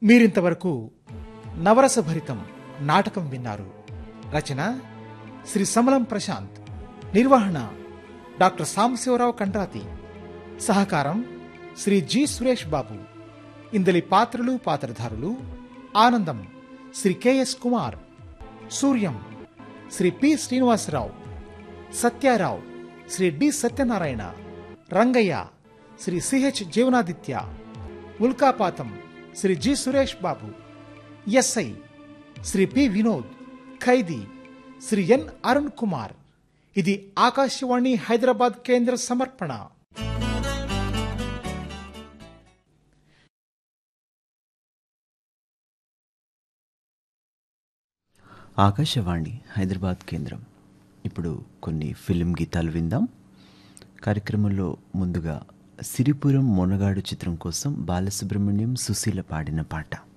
మీరింతవరకు నవరసభరితం నాటకం విన్నారు రచన శ్రీ సమలం ప్రశాంత్ నిర్వహణ డాక్టర్ సాంబశివరావు కండ్రాతి సహకారం శ్రీ జి సురేష్ బాబు ఇందలి పాత్రలు పాత్రధారులు ఆనందం Shri K S Kumar Suryam Shri P Srinivasarao Satyarao Shri D Satyanarayana Rangaiah Shri C H Jeevanaditya ఉల్కాపాతం Shri G Suresh Babu S I Shri P Vinod ఖైదీ శ్రీ ఎన్ అరుణ్ కుమార్ ఇది ఆకాశవాణి హైదరాబాద్ కేంద్ర సమర్పణ ఆకాశవాణి హైదరాబాద్ కేంద్రం ఇప్పుడు కొన్ని ఫిలిం గీతాలు విందాం కార్యక్రమంలో ముందుగా సిరిపురం మొనగాడు చిత్రం కోసం బాలసుబ్రహ్మణ్యం సుశీల పాడిన పాట